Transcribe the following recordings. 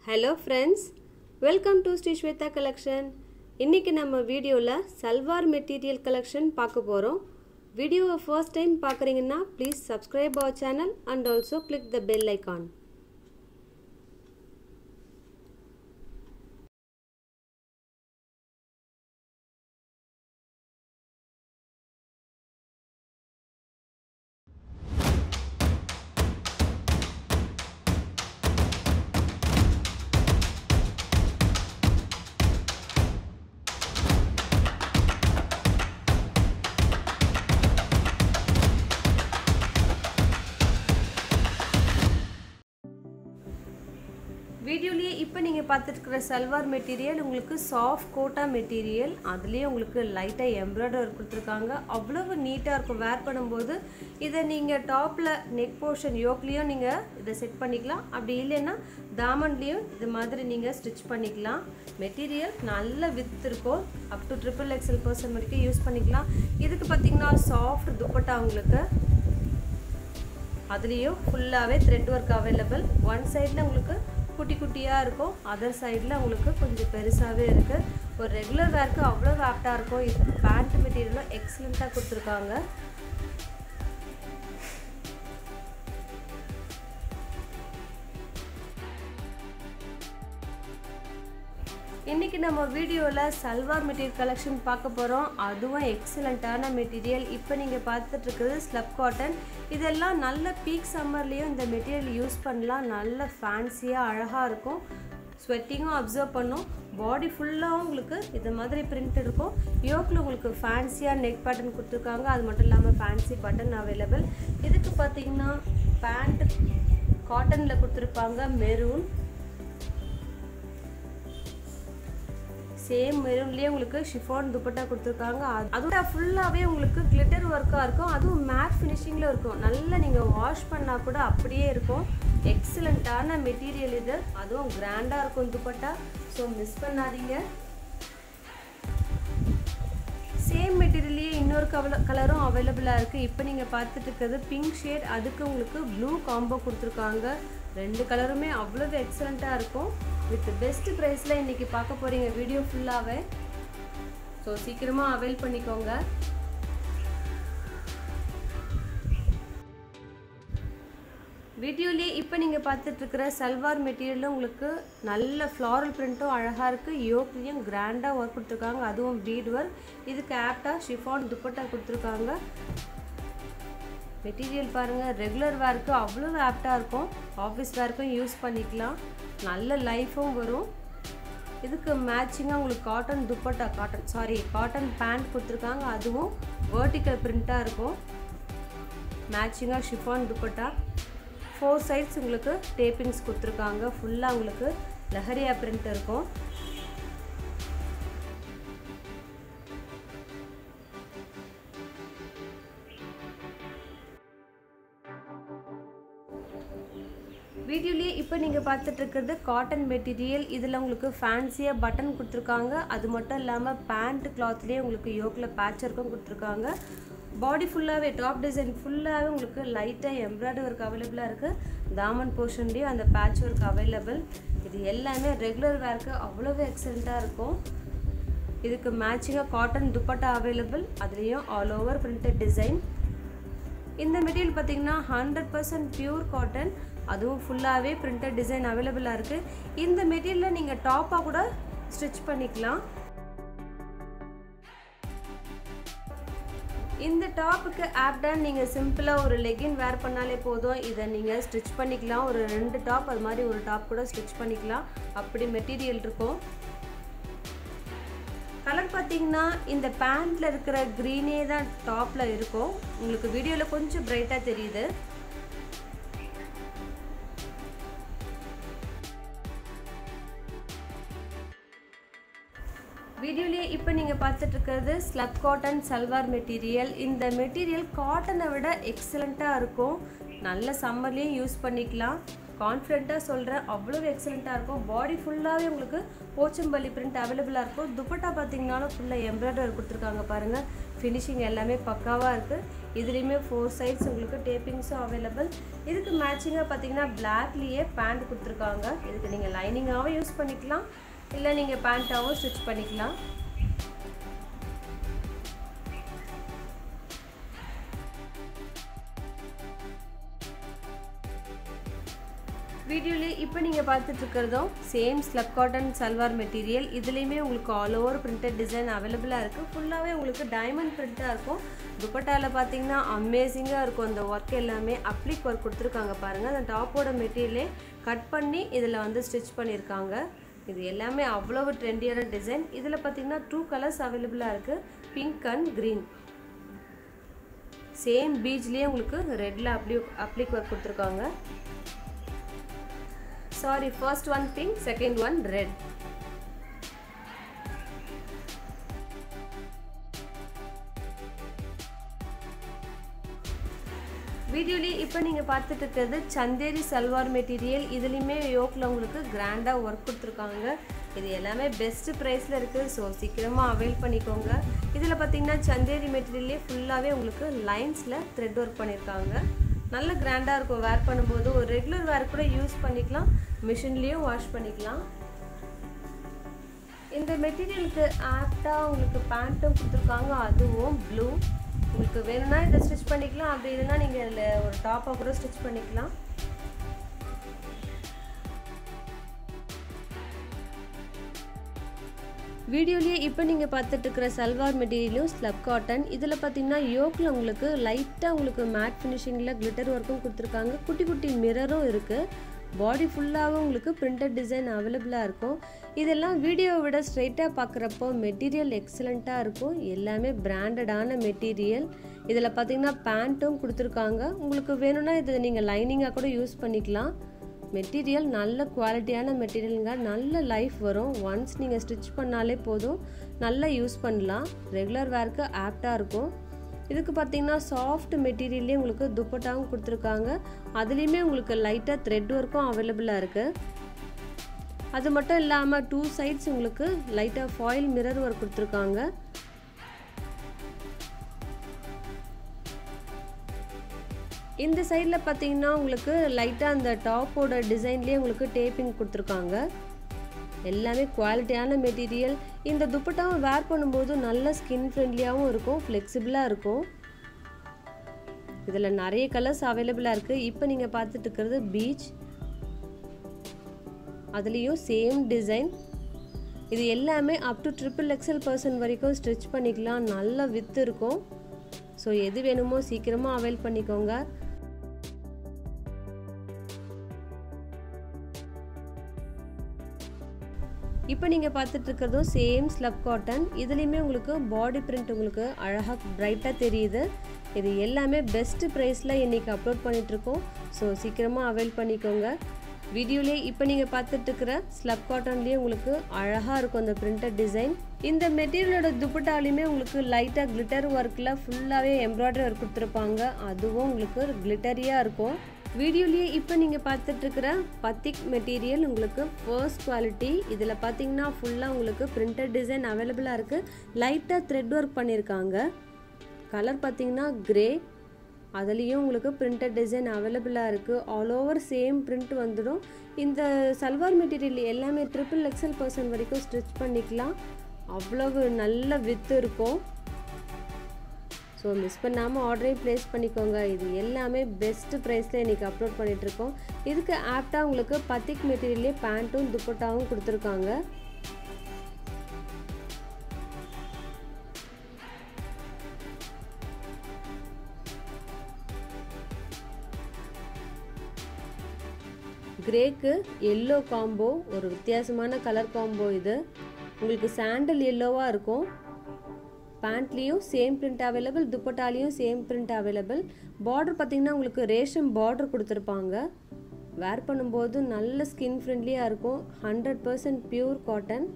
hello friends welcome to Sri Swetha collection இன்றைக்கி நம்ம வீடியோவில் சல்வார் மெட்டீரியல் கலெக்ஷன் பார்க்க போகிறோம் வீடியோவை ஃபர்ஸ்ட் டைம் பார்க்குறீங்கன்னா please subscribe our channel and also click the bell icon வீடியோலேயே இப்போ நீங்கள் பார்த்துருக்குற சல்வார் மெட்டீரியல் உங்களுக்கு சாஃப்ட் கோட்டா மெட்டீரியல் அதுலேயே உங்களுக்கு லைட்டாக எம்ப்ராய்டர் கொடுத்துருக்காங்க அவ்வளவு நீட்டாக இருக்கும் வேர் பண்ணும்போது இதை நீங்கள் டாப்பில் நெக் போர்ஷன் யோக்லேயும் நீங்கள் இதை செட் பண்ணிக்கலாம் அப்படி இல்லைன்னா தாமன்லேயும் இது மாதிரி நீங்கள் ஸ்டிச் பண்ணிக்கலாம் மெட்டீரியல் நல்ல வித் இருக்கும் up to triple XL person வரைக்கும் யூஸ் பண்ணிக்கலாம் இதுக்கு பார்த்தீங்கன்னா சாஃப்ட் துப்பட்டா உங்களுக்கு அதுலேயும் ஃபுல்லாகவே த்ரெட் ஒர்க் அவைலபிள் ஒன் சைடில் உங்களுக்கு குட்டி குட்டியாக இருக்கும் அதர் சைடில் உங்களுக்கு கொஞ்சம் பெருசாகவே இருக்குது ஒரு ரெகுலர் வேர்க்கு அவ்வளோ ஆப்டாக இருக்கும் இது பேண்ட் மெட்டீரியலும் எக்ஸலண்ட்டாக கொடுத்துருக்காங்க இன்றைக்கி நம்ம வீடியோவில் சல்வார் மெட்டீரியல் கலெக்ஷன் பார்க்க போகிறோம் அதுவும் எக்ஸலண்ட்டான மெட்டீரியல் இப்போ நீங்கள் பார்த்துட்டு இருக்குது ஸ்லப் காட்டன் இதெல்லாம் நல்ல பீக் சம்மர்லேயும் இந்த மெட்டீரியல் யூஸ் பண்ணலாம் நல்ல ஃபேன்சியாக அழகாக இருக்கும் ஸ்வெட்டிங்கும் அப்சர்வ் பண்ணும் பாடி ஃபுல்லாகவும் உங்களுக்கு இந்த மாதிரி பிரிண்ட் இருக்கும் யோக்கில் உங்களுக்கு ஃபேன்சியாக நெக் பட்டன் கொடுத்துருக்காங்க அது மட்டும் இல்லாமல் ஃபேன்சி பட்டன் அவைலபிள் இதுக்கு பார்த்தீங்கன்னா பேண்ட் காட்டனில் கொடுத்துருப்பாங்க மெரூன் சேம் மெரூன்லேயே உங்களுக்கு ஷிஃபான் துப்பட்டா கொடுத்துருக்காங்க அதோட ஃபுல்லாகவே உங்களுக்கு கிளிட்டர் ஒர்க்காக இருக்கும் அதுவும் மேட் ஃபினிஷிங்கில் இருக்கும் நல்லா நீங்கள் வாஷ் பண்ணால் கூட அப்படியே இருக்கும் எக்ஸலண்ட்டான மெட்டீரியல் இது அதுவும் கிராண்டாக இருக்கும் துப்பட்டா ஸோ மிஸ் பண்ணாதீங்க சேம் மெட்டீரியல்லையே இன்னொரு கவல கலரும் அவைலபிளாக இருக்குது இப்போ நீங்கள் பார்த்துட்டு இருக்கிறது பிங்க் ஷேட் அதுக்கு உங்களுக்கு ப்ளூ காம்போ கொடுத்துருக்காங்க ரெண்டு கலருமே அவ்வளோ எக்ஸலண்ட்டாக இருக்கும் வித் பெஸ்ட் ப்ரைஸில் இன்றைக்கி பார்க்க போகிறீங்க வீடியோ ஃபுல்லாகவே ஸோ சீக்கிரமாக அவைல் பண்ணிக்கோங்க வீடியோலேயே இப்போ நீங்கள் பார்த்துட்ருக்கிற சல்வார் மெட்டீரியலும் உங்களுக்கு நல்ல ஃப்ளாரல் பிரிண்ட்டும் அழகாக இருக்குது யோக்லேயும் கிராண்டாக ஒர்க் கொடுத்துருக்காங்க அதுவும் பீட் ஒர்க் இதுக்கு ஆப்டாக ஷிஃபான் துப்பட்டா கொடுத்துருக்காங்க மெட்டீரியல் பாருங்கள் ரெகுலர் வேர்க்கு அவ்வளோ ஆப்டாக இருக்கும் ஆஃபீஸ் வேர்க்கும் யூஸ் பண்ணிக்கலாம் நல்ல லைஃபும் வரும் இதுக்கு மேட்சிங்காக உங்களுக்கு cotton dupatta cotton sorry cotton pant கொடுத்துருக்காங்க அதுவும் வேர்ட்டிக்கல் பிரிண்ட்டாக இருக்கும் மேட்சிங்காக ஷிஃபான் துப்பட்டா ஃபோர் சைட்ஸ் உங்களுக்கு டேப்பிங்ஸ் கொடுத்துருக்காங்க ஃபுல்லாக உங்களுக்கு லஹரியா பிரிண்ட் இருக்கும் வீடியோலேயே இப்போ நீங்கள் பார்த்துட்டு இருக்கிறது காட்டன் மெட்டீரியல் இதில் உங்களுக்கு ஃபேன்சியாக பட்டன் கொடுத்துருக்காங்க அது மட்டும் இல்லாமல் பேண்ட் கிளாத்லேயே உங்களுக்கு யோக்கில் பேட்ச் ஒர்க்கும் கொடுத்துருக்காங்க பாடி ஃபுல்லாகவே டாப் டிசைன் ஃபுல்லாகவே உங்களுக்கு லைட்டாக எம்ப்ராய்டரி ஒர்க் அவைலபிளாக இருக்குது தாமன் போர்ஷன்லேயும் அந்த பேட்ச் ஒர்க் அவைலபிள் இது எல்லாமே ரெகுலர் வேர்க்கு அவ்வளோவே எக்ஸலண்ட்டாக இருக்கும் இதுக்கு மேட்சிங்காக காட்டன் துப்பட்டா அவைலபிள் அதுலேயும் ஆல் ஓவர் பிரிண்டட் டிசைன் இந்த மெட்டீரியல் பார்த்தீங்கன்னா ஹண்ட்ரட் பர்சன்ட் பியூர் காட்டன் அதுவும் ஃபுல்லாகவே பிரிண்டட் டிசைன் அவைலபிளாக இருக்குது இந்த மெட்டீரியலில் நீங்கள் டாப்பாக கூட ஸ்டிச் பண்ணிக்கலாம் இந்த டாப்புக்கு ஆப்டன் நீங்கள் சிம்பிளாக ஒரு லெகின் வேர் பண்ணாலே போதும் இதை நீங்கள் ஸ்டிச் பண்ணிக்கலாம் ஒரு ரெண்டு டாப் அது மாதிரி ஒரு டாப் கூட ஸ்டிச் பண்ணிக்கலாம் அப்படி மெட்டீரியல் இருக்கும் கலர் பார்த்தீங்கன்னா இந்த பேண்ட்டில் இருக்கிற க்ரீனே தான் டாப்பில் இருக்கும் உங்களுக்கு வீடியோவில் கொஞ்சம் பிரைட்டாக தெரியுது வீடியோலேயே இப்போ நீங்கள் பார்த்துட்டு இருக்கிறது ஸ்லப் காட்டன் சல்வார் மெட்டீரியல் இந்த மெட்டீரியல் காட்டனை விட எக்ஸலண்ட்டாக இருக்கும் நல்ல சம்மர்லேயும் யூஸ் பண்ணிக்கலாம் கான்ஃபிடென்ட்டாக சொல்கிறேன் அவ்வளோ எக்ஸலண்ட்டாக இருக்கும் பாடி ஃபுல்லாகவே உங்களுக்கு போச்சம்பள்ளி பிரிண்ட் அவைலபிளாக இருக்கும் துப்பட்டா பார்த்தீங்கன்னாலும் ஃபுல்லாக எம்ப்ராய்டரி கொடுத்துருக்காங்க பாருங்கள் ஃபினிஷிங் எல்லாமே பக்காவாக இருக்குது இதுலேயுமே ஃபோர் சைட்ஸ் உங்களுக்கு டேப்பிங்ஸும் அவைலபிள் இதுக்கு மேட்சிங்காக பார்த்தீங்கன்னா பிளாக்லேயே பேண்ட் கொடுத்துருக்காங்க இதுக்கு நீங்கள் லைனிங்காகவும் யூஸ் பண்ணிக்கலாம் இல்லை நீங்கள் பேண்ட்டாகவும் ஸ்டிச் பண்ணிக்கலாம் வீடியோலேயே இப்போ நீங்கள் பார்த்துட்டு இருக்கிறதும் same slub cotton salwar material இதுலேயுமே உங்களுக்கு ஆல் ஓவர் பிரிண்டட் டிசைன் அவைலபிளாக இருக்குது ஃபுல்லாகவே உங்களுக்கு டைமண்ட் பிரிண்ட்டாக இருக்கும் துப்பட்டாவில் பார்த்தீங்கன்னா அமேசிங்காக இருக்கும் அந்த ஒர்க் எல்லாமே அப்ளிக் ஒர்க் கொடுத்துருக்காங்க பாருங்கள் அந்த டாப்போட மெட்டீரியலே கட் பண்ணி இதில் வந்து ஸ்டிச் பண்ணியிருக்காங்க இது எல்லாமே அவ்வளவு ட்ரெண்டியான டிசைன் இதில் பார்த்தீங்கன்னா டூ கலர்ஸ் அவைலபிளாக இருக்குது பிங்க் அண்ட் க்ரீன் சேம் பீச்லேயே உங்களுக்கு ரெட்டில் அப்ளி அப்ளிக் ஒர்க் கொடுத்துருக்காங்க sorry first one pink second one red வீடியோலேயே இப்போ நீங்கள் பார்த்துட்டு இருக்கிறது சந்தேரி சல்வார் மெட்டீரியல் இதுலேயுமே யோக்கில் உங்களுக்கு கிராண்டாக ஒர்க் கொடுத்துருக்காங்க இது எல்லாமே பெஸ்ட் ப்ரைஸில் இருக்குது ஸோ சீக்கிரமாக அவைல் பண்ணிக்கோங்க இதில் பார்த்தீங்கன்னா சந்தேரி மெட்டீரியல்லே ஃபுல்லாகவே உங்களுக்கு லைன்ஸில் த்ரெட் ஒர்க் பண்ணியிருக்காங்க நல்ல கிராண்டாக இருக்கும் வேர் பண்ணும்போது ஒரு ரெகுலர் வேர் கூட யூஸ் பண்ணிக்கலாம் மிஷின்லேயும் வாஷ் பண்ணிக்கலாம் இந்த மெட்டீரியலுக்கு ஆப்டாக உங்களுக்கு பேண்ட்டும் கொடுத்துருக்காங்க அதுவும் ப்ளூ உங்களுக்கு வேணும்னா இதை ஸ்டிச் பண்ணிக்கலாம் அப்படி இல்லைன்னா நீங்கள் இதில் ஒரு டாப்பாக கூட ஸ்டிச் பண்ணிக்கலாம் வீடியோலேயே இப்போ நீங்கள் பார்த்துட்டு இருக்கிற சல்வார் மெட்டீரியலும் ஸ்லப் காட்டன் இதில் பார்த்தீங்கன்னா யோக்கில் உங்களுக்கு லைட்டாக உங்களுக்கு மேட் ஃபினிஷிங்கில் கிளிட்டர் ஒர்க்கும் கொடுத்துருக்காங்க குட்டி குட்டி மிரரும் இருக்குது பாடி ஃபுல்லாகவும் உங்களுக்கு பிரிண்டட் டிசைன் அவைலபிளாக இருக்கும் இதெல்லாம் வீடியோவை விட ஸ்ட்ரைட்டாக பார்க்குறப்போ மெட்டீரியல் எக்ஸலண்ட்டாக இருக்கும் எல்லாமே பிராண்டடான மெட்டீரியல் இதில் பார்த்தீங்கன்னா பேண்ட்டும் கொடுத்துருக்காங்க உங்களுக்கு வேணும்னா இது நீங்கள் லைனிங்காக கூட யூஸ் பண்ணிக்கலாம் மெட்டீரியல் நல்ல குவாலிட்டியான மெட்டீரியலுங்க நல்ல லைஃப் வரும் ஒன்ஸ் நீங்கள் ஸ்டிச் பண்ணாலே போதும் நல்லா யூஸ் பண்ணலாம் ரெகுலர் வேர்க்கு ஆப்டாக இருக்கும் இதுக்கு பார்த்தீங்கன்னா சாஃப்ட் மெட்டீரியல்லே உங்களுக்கு துப்பட்டாவும் கொடுத்துருக்காங்க அதுலேயுமே உங்களுக்கு லைட்டாக த்ரெட் ஒர்க்கும் அவைலபிளாக இருக்குது அது மட்டும் இல்லாமல் டூ சைட்ஸ் உங்களுக்கு லைட்டாக ஃபாயில் மிரர் ஒர்க் கொடுத்துருக்காங்க இந்த சைடில் பார்த்தீங்கன்னா உங்களுக்கு லைட்டாக அந்த டாப்போட டிசைன்லேயே உங்களுக்கு டேப்பிங் கொடுத்துருக்காங்க எல்லாமே குவாலிட்டியான மெட்டீரியல் இந்த துப்பட்டாவும் வேர் பண்ணும்போது நல்ல ஸ்கின் ஃப்ரெண்ட்லியாகவும் இருக்கும் ஃப்ளெக்சிபிளாக இருக்கும் இதில் நிறைய கலர்ஸ் அவைலபிளாக இருக்குது இப்போ நீங்கள் பார்த்துட்டு இருக்கிறது பீச் அதுலேயும் சேம் டிசைன் இது எல்லாமே up to triple XL person வரைக்கும் ஸ்டிச் பண்ணிக்கலாம் நல்ல வித்து இருக்கும் ஸோ எது வேணுமோ சீக்கிரமாக அவைல் பண்ணிக்கோங்க இப்போ நீங்கள் பார்த்துட்டு இருக்கிறதும் சேம் ஸ்லப் காட்டன் இதுலேயுமே உங்களுக்கு பாடி பிரிண்ட் உங்களுக்கு அழகாக ப்ரைட்டாக தெரியுது இது எல்லாமே பெஸ்ட்டு ப்ரைஸில் இன்றைக்கி அப்லோட் பண்ணிகிட்ருக்கோம் ஸோ சீக்கிரமாக அவைல் பண்ணிக்கோங்க வீடியோலேயே இப்போ நீங்கள் பார்த்துட்டு இருக்கிற ஸ்லப் காட்டன்லேயே உங்களுக்கு அழகாக இருக்கும் அந்த பிரிண்டட் டிசைன் இந்த மெட்டீரியலோட துப்பட்டாலையுமே உங்களுக்கு லைட்டாக கிளிட்டர் ஒர்க்கில் ஃபுல்லாகவே எம்ப்ராய்டரி ஒர்க் கொடுத்துருப்பாங்க அதுவும் உங்களுக்கு கிளிட்டரியாக இருக்கும் வீடியோலேயே இப்போ நீங்கள் பார்த்துட்ருக்கிற பத்திக் மெட்டீரியல் உங்களுக்கு ஃபர்ஸ்ட் குவாலிட்டி இதில் பார்த்தீங்கன்னா ஃபுல்லாக உங்களுக்கு பிரிண்டட் டிசைன் அவைலபிளாக இருக்குது லைட்டாக த்ரெட் ஒர்க் பண்ணியிருக்காங்க கலர் பார்த்தீங்கன்னா கிரே அதுலேயும் உங்களுக்கு பிரிண்டட் டிசைன் அவைலபிளாக இருக்குது ஆல் ஓவர் சேம் பிரிண்ட் வந்துடும் இந்த சல்வார் மெட்டீரியல் எல்லாமே ட்ரிபிள் எக்ஸல் பர்சன் வரைக்கும் ஸ்டிச் பண்ணிக்கலாம் அவ்வளவு நல்ல வித்து இருக்கும் ஸோ மிஸ் பண்ணாமல் ஆர்டரே ப்ளேஸ் பண்ணிக்கோங்க இது எல்லாமே பெஸ்ட்டு ப்ரைஸில் இன்றைக்கி அப்லோட் பண்ணிகிட்ருக்கோம் இதுக்கு ஆப்டாக உங்களுக்கு பத்திக் மெட்டீரியல்லே பேண்ட்டும் துப்பட்டாவும் கொடுத்துருக்காங்க கிரேக்கு எல்லோ காம்போ ஒரு வித்தியாசமான கலர் காம்போ இது உங்களுக்கு சாண்டல் எல்லோவாக இருக்கும் பேண்ட்லேயும் சேம் பிரிண்ட் அவைலபிள் துப்பட்டாலையும் சேம் பிரிண்ட் அவைலபிள் பார்டர் பார்த்தீங்கன்னா உங்களுக்கு ரேஷம் பார்டர் கொடுத்துருப்பாங்க வேர் பண்ணும்போது நல்ல ஸ்கின் ஃப்ரெண்ட்லியாக இருக்கும் ஹண்ட்ரட் பர்சன்ட் பியூர் காட்டன்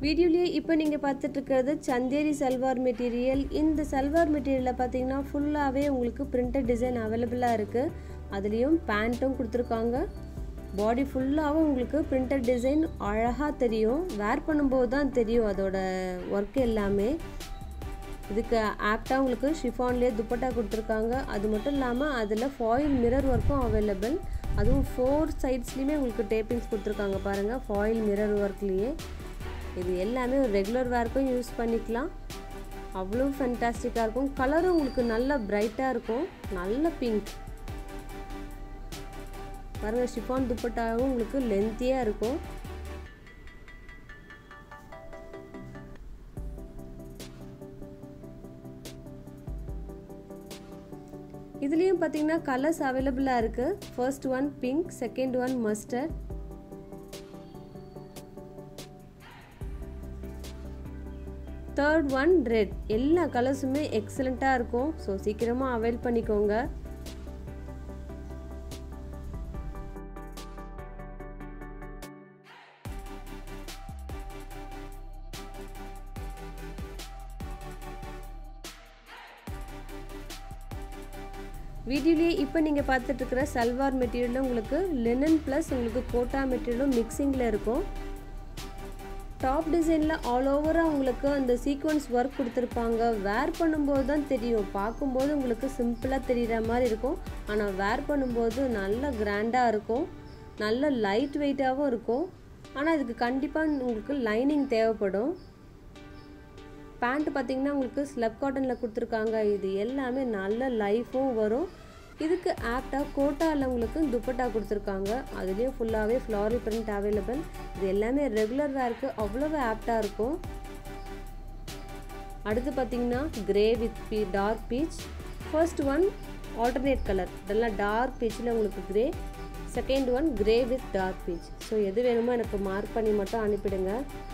வீடியோலேயே இப்போ நீங்கள் பார்த்துட்டு இருக்கிறது சந்தேரி சல்வார் மெட்டீரியல் இந்த சல்வார் மெட்டீரியலில் பார்த்தீங்கன்னா ஃபுல்லாகவே உங்களுக்கு பிரிண்டட் டிசைன் அவைலபிளாக இருக்குது அதுலேயும் பேண்ட்டும் கொடுத்துருக்காங்க பாடி ஃபுல்லாகவும் உங்களுக்கு பிரிண்டட் டிசைன் அழகாக தெரியும் வேர் பண்ணும்போது தான் தெரியும் அதோட ஒர்க் எல்லாமே இதுக்கு ஆப்டாக உங்களுக்கு ஷிஃபான்லேயே துப்பட்டா கொடுத்துருக்காங்க அது மட்டும் இல்லாமல் அதில் ஃபாயில் மிரர் ஒர்க்கும் அவைலபிள் அதுவும் ஃபோர் சைட்ஸ்லேயுமே உங்களுக்கு டேப்பிங்ஸ் கொடுத்துருக்காங்க பாருங்கள் ஃபாயில் மிரர் ஒர்க்லேயே இது எல்லாமே ஒரு ரெகுலர் வேர்க்கும் யூஸ் பண்ணிக்கலாம் அவ்வளோ ஃபென்டாஸ்டிக்காக இருக்கும் கலரும் உங்களுக்கு நல்ல பிரைட்டாக இருக்கும் நல்ல பிங்க் பாருங்கள் ஷிஃபான் துப்பட்டாவும் உங்களுக்கு லென்த்தியாக இருக்கும் இதுலேயும் பார்த்தீங்கன்னா கலர்ஸ் அவைலபிளாக இருக்குது first one pink second one mustard third one red எல்லா கலர்ஸுமே எக்ஸலண்ட்டாக இருக்கும் ஸோ சீக்கிரமாக அவைல் பண்ணிக்கோங்க வீடியோலேயே இப்போ நீங்கள் பார்த்துட்ருக்கிற சல்வார் மெட்டீரியலில் உங்களுக்கு லினன் ப்ளஸ் உங்களுக்கு கோட்டா மெட்டீரியலும் மிக்சிங்கில் இருக்கும் டாப் டிசைனில் ஆல் ஓவராக உங்களுக்கு அந்த சீக்வன்ஸ் ஒர்க் கொடுத்துருப்பாங்க வேர் பண்ணும்போது தான் தெரியும் பார்க்கும்போது உங்களுக்கு சிம்பிளாக தெரிகிற மாதிரி இருக்கும் ஆனால் வேர் பண்ணும்போது நல்ல கிராண்டாக இருக்கும் நல்ல லைட் வெயிட்டாகவும் இருக்கும் ஆனால் இதுக்கு கண்டிப்பாக உங்களுக்கு லைனிங் தேவைப்படும் பேண்ட் பார்த்தீங்கன்னா உங்களுக்கு ஸ்லப் காட்டனில் கொடுத்துருக்காங்க இது எல்லாமே நல்ல லைஃபும் வரும் இதுக்கு ஆப்டாக கோட்டாவில் உங்களுக்கு துப்பட்டா கொடுத்துருக்காங்க அதுலேயும் ஃபுல்லாகவே ஃப்ளாரல் பிரிண்ட் அவைலபிள் இது எல்லாமே ரெகுலர் வேர்க்கு அவ்வளோவு ஆப்டாக இருக்கும் அடுத்து பார்த்தீங்கன்னா கிரே வித் பீ dark peach first one alternate colour இதெல்லாம் டார்க் பீச்சில் உங்களுக்கு grey second one grey with dark peach so எது வேணுமோ எனக்கு மார்க் பண்ணி மட்டும் அனுப்பிடுங்க